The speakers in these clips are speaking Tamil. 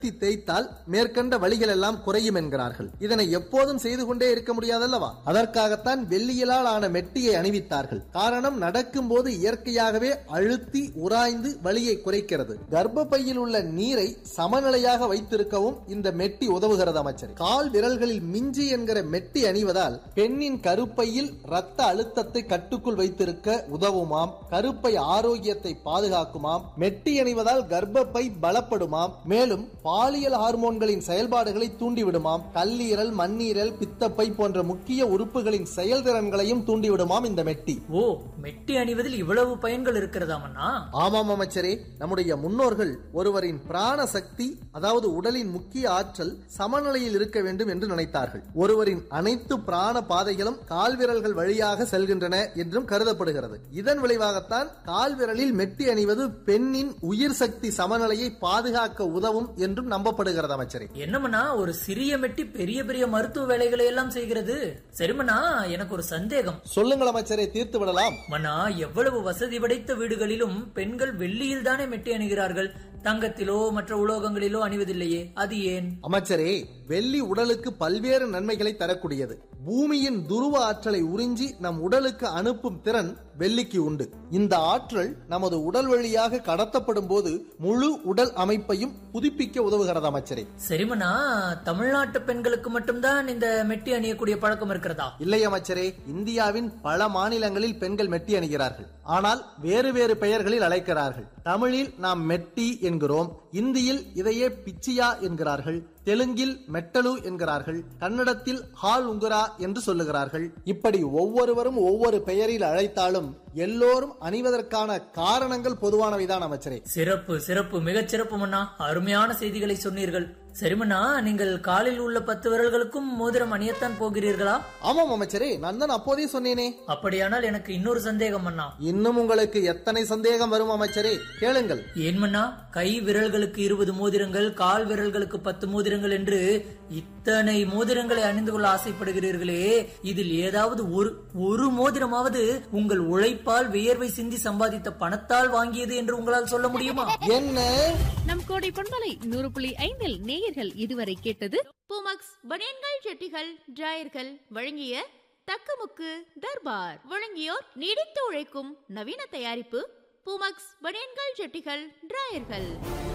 மெட்டி தேய்த்தால் மேற்கண்ட வழிகள் எல்லாம் குறையும் என்கிறார்கள் இதனை எப்போதும் செய்து கொண்டே இருக்க முடியாதல்லவா அதற்காகத்தான் வெள்ளியலால் ஆன மெட்டியை அணிவித்தார்கள் காரணம் நடக்கும் போது இயற்கையாகவே அழுத்தி உராய்ந்து வலியை குறைக்கிறது கர்ப்பப்பையில் உள்ள நீரை சமநிலையாக வைத்திருக்கவும் இந்த மெட்டி உதவுகிறது அமைச்சர் கால் விரல்களில் மிஞ்சி என்கிற மெட்டி அணிவதால் பெண்ணின் கருப்பையில் ரத்த அழுத்தத்தை கட்டுக்குள் வைத்திருக்க உதவுமாம் கருப்பை ஆரோக்கியத்தை பாதுகாக்குமாம் மெட்டி அணிவதால் கர்ப்பப்பை பலப்படுமாம் மேலும் பாலியல் ஹார்மோன்களின் செயல்பாடுகளை தூண்டிவிடுமாம் கல்லீரல் மண்ணீரல் பித்தப்பை போன்ற முக்கிய உறுப்புகளின் செயல்திறன்களையும் தூண்டிவிடுமாம் இந்த மெட்டி ஓ மெட்டி அணிவதில் இவ்வளவு பயன்கள் இருக்கிறதாமண்ணா ஆமாம் அமைச்சரே நம்முடைய முன்னோர்கள் ஒருவரின் பிராண சக்தி அதாவது உடலின் முக்கிய ஆற்றல் சமநிலையில் இருக்க வேண்டும் என்று நினைத்தார்கள் ஒருவரின் அனைத்து பிராண பாதைகளும் கால்விரல்கள் வழியாக செல்கின்றன என்றும் கருதப்படுகிறது இதன் விளைவாகத்தான் கால்விரலில் மெட்டி அணிவது பெண்ணின் உயிர் சக்தி சமநிலையை பாதுகாக்க உதவும் என்றும் நம்பப்படுகிறது அமைச்சரே என்னமண்ணா ஒரு சிறிய மெட்டி பெரிய பெரிய மருத்துவ வேலைகளை எல்லாம் செய்கிறது சரிமண்ணா எனக்கு ஒரு சந்தேகம் சொல்லுங்கள் அமைச்சரே தீர்த்து விடலாம் மன்னா எவ்வளவு வசதி படைத்த வீடுகளிலும் பெண்கள் வெள்ளியில் தானே மெட்டி அணிகிறார்கள் தங்கத்திலோ மற்ற உலோகங்களிலோ அணிவதில்லையே அது ஏன் அமைச்சரே வெள்ளி உடலுக்கு பல்வேறு நன்மைகளை தரக்கூடியது பூமியின் துருவ ஆற்றலை உறிஞ்சி நம் உடலுக்கு அனுப்பும் திறன் வெள்ளிக்கு உண்டு இந்த ஆற்றல் நமது உடல் வழியாக கடத்தப்படும் போது முழு உடல் அமைப்பையும் புதுப்பிக்க உதவுகிறது அமைச்சரே சரிமண்ணா தமிழ்நாட்டு பெண்களுக்கு மட்டும்தான் இந்த மெட்டி அணியக்கூடிய பழக்கம் இருக்கிறதா இல்லை அமைச்சரே இந்தியாவின் பல மாநிலங்களில் பெண்கள் மெட்டி அணிகிறார்கள் ஆனால் வேறு வேறு பெயர்களில் அழைக்கிறார்கள் தமிழில் நாம் மெட்டி என்கிறோம் இந்தியில் இதையே பிச்சியா என்கிறார்கள் தெலுங்கில் மெட்டலு என்கிறார்கள் கன்னடத்தில் ஹால் உங்குரா என்று சொல்லுகிறார்கள் இப்படி ஒவ்வொருவரும் ஒவ்வொரு பெயரில் அழைத்தாலும் எல்லோரும் அணிவதற்கான காரணங்கள் பொதுவானவைதான் அமைச்சரே சிறப்பு சிறப்பு மிகச் சிறப்பு மன்னா அருமையான செய்திகளை சொன்னீர்கள் சரிமண்ணா நீங்கள் காலில் உள்ள பத்து விரல்களுக்கும் மோதிரம் அணியத்தான் போகிறீர்களா ஆமாம் அமைச்சரே நான் தான் அப்போதே சொன்னேனே அப்படியானால் எனக்கு இன்னொரு சந்தேகம் மன்னா இன்னும் உங்களுக்கு எத்தனை சந்தேகம் வரும் அமைச்சரே கேளுங்கள் ஏன் மன்னா கை விரல்களுக்கு இருபது மோதிரங்கள் கால் விரல்களுக்கு பத்து மோதிரங்கள் என்று இத்தனை மோதிரங்களை அணிந்து கொள்ள ஆசைப்படுகிறீர்களே இதில் ஏதாவது ஒரு ஒரு மோதிரமாவது உங்கள் உழைப்பால் வியர்வை சிந்தி சம்பாதித்த பணத்தால் வாங்கியது என்று உங்களால் சொல்ல முடியுமா என்ன நம் கோடை பொன்மலை நூறு புள்ளி ஐந்தில் நேயர்கள் இதுவரை கேட்டது பூமக்ஸ் பனியன்கள் ஜெட்டிகள் டிராயர்கள் வழங்கிய தக்கமுக்கு தர்பார் வழங்கியோர் நீடித்து உழைக்கும் நவீன தயாரிப்பு பூமக்ஸ் பனியன்கள் ஜெட்டிகள் டிராயர்கள்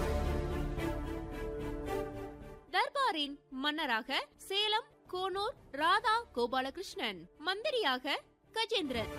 தர்பாரின் மன்னராக சேலம் கோனூர் ராதா கோபாலகிருஷ்ணன் மந்திரியாக கஜேந்திரன்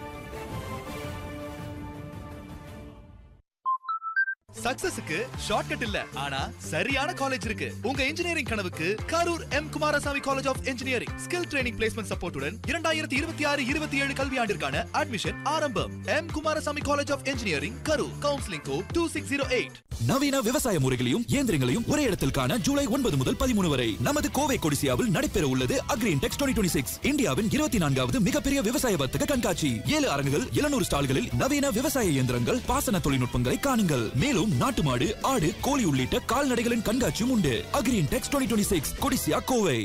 சக்சஸுக்கு ஷார்ட்கட் இல்ல ஆனா சரியான காலேஜ் இருக்கு உங்க இன்ஜினியரிங் கனவுக்கு Karur M Kumarasamy college of engineering skill training placement சப்போர்ட்டுடன் இரண்டாயிரத்தி இருபத்தி ஆறு இருபத்தி ஏழு கல்வியாண்டிற்கான அட்மிஷன் ஆரம்பம் M Kumarasamy college of engineering Karur counselling code two six zero eight நவீன விவசாய முறைகளையும் இயந்திரங்களையும் ஒரே இடத்தில் காண ஜூலை ஒன்பது முதல் பதிமூணு வரை நமது கோவை கொடிசியாவில் நடைபெற உள்ளது அக்ரீன் டெக்ஸ் டுவெண்ட்டி சிக்ஸ் இந்தியாவின் இருபத்தி நான்காவது மிகப்பெரிய விவசாய வர்த்தக கண்காட்சி ஏழு அரங்குகள் எழுநூறு ஸ்டால்களில் நவீன விவசாய இயந்திரங்கள் பாசன தொழில்நுட்பங்களை காணுங்கள் மேலும் நாட்டு மாடு ஆடு கோழி உள்ளிட்ட கால்நடைகளின் கண்காட்சியும் உண்டு அக்ரீன் டெக்ஸ் டுவெண்ட்டி சிக்ஸ் கொடிசியா கோவை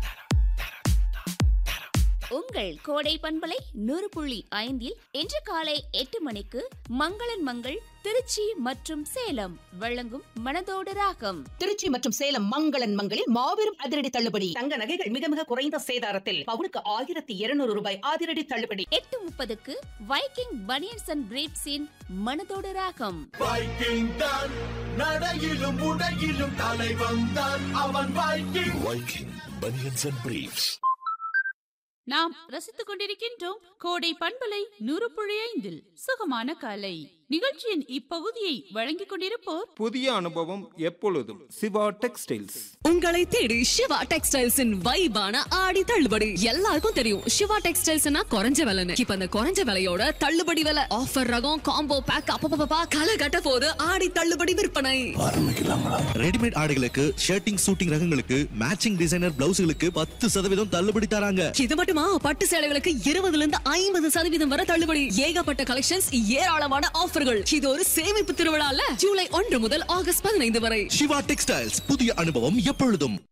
உங்கள் கோடை பண்பலை நூறு புள்ளி ஐந்தில் இன்று காலை எட்டு மணிக்கு மங்களன் மங்கள் திருச்சி மற்றும் சேலம் வழங்கும் மனதோடு ராகம் திருச்சி மற்றும் சேலம் மங்களன் மங்களில் மாபெரும் அதிரடி தள்ளுபடி தங்க நகைகள் மிக மிக குறைந்த சேதாரத்தில் பவுனுக்கு ஆயிரத்தி இருநூறு ரூபாய் அதிரடி தள்ளுபடி எட்டு முப்பதுக்கு வைக்கிங் பனியன்ஸ் அண்ட் பிரீட்ஸின் மனதோடு ராகம் வைக்கிங் தான் நடையிலும் உடையிலும் தலைவன் தான் அவன் Viking Viking banians and briefs நாம் ரசித்துக் கொண்டிருக்கின்றோம் கோடை பண்பலை நூறு புள்ளி ஐந்தில் சுகமான காலை நிகழ்ச்சியின் இப்பகுதியை வழங்கிக் கொண்டிருப்போர் புதிய அனுபவம் எப்பொழுதும் சிவா டெக்ஸ்டைல்ஸ் உங்களை தேடி சிவா டெக்ஸ்டைல்ஸின் வைபான ஆடி தள்ளுபடி எல்லாருக்கும் தெரியும் சிவா டெக்ஸ்டைல்ஸ்னா குறைஞ்ச விலைன்னு இப்ப அந்த குறைஞ்ச விலையோட தள்ளுபடி விலை ஆஃபர் ரகம் காம்போ பேக் அப்பப்பா கலை கட்ட போது ஆடி தள்ளுபடி விற்பனை ரெடிமேட் ஆடைகளுக்கு ஷர்ட்டிங் சூட்டிங் ரகங்களுக்கு மேட்சிங் டிசைனர் பிளவுஸ்களுக்கு பத்து சதவீதம் தள்ளுபடி தராங்க இது மட்டுமா பட்டு சேலைகளுக்கு இருபதுல இருந்து ஐம்பது சதவீதம் வரை தள்ளுபடி ஏகப்பட்ட கலெக்ஷன்ஸ் ஏராளமான ஆஃபர்கள் இது ஒரு சேமிப்பு திருவிழால ஜூலை ஒன்று முதல் ஆகஸ்ட் பதினைந்து வரை சிவா டெக்ஸ்டைல்ஸ் புதிய அனுபவம் எப்பொழுதும்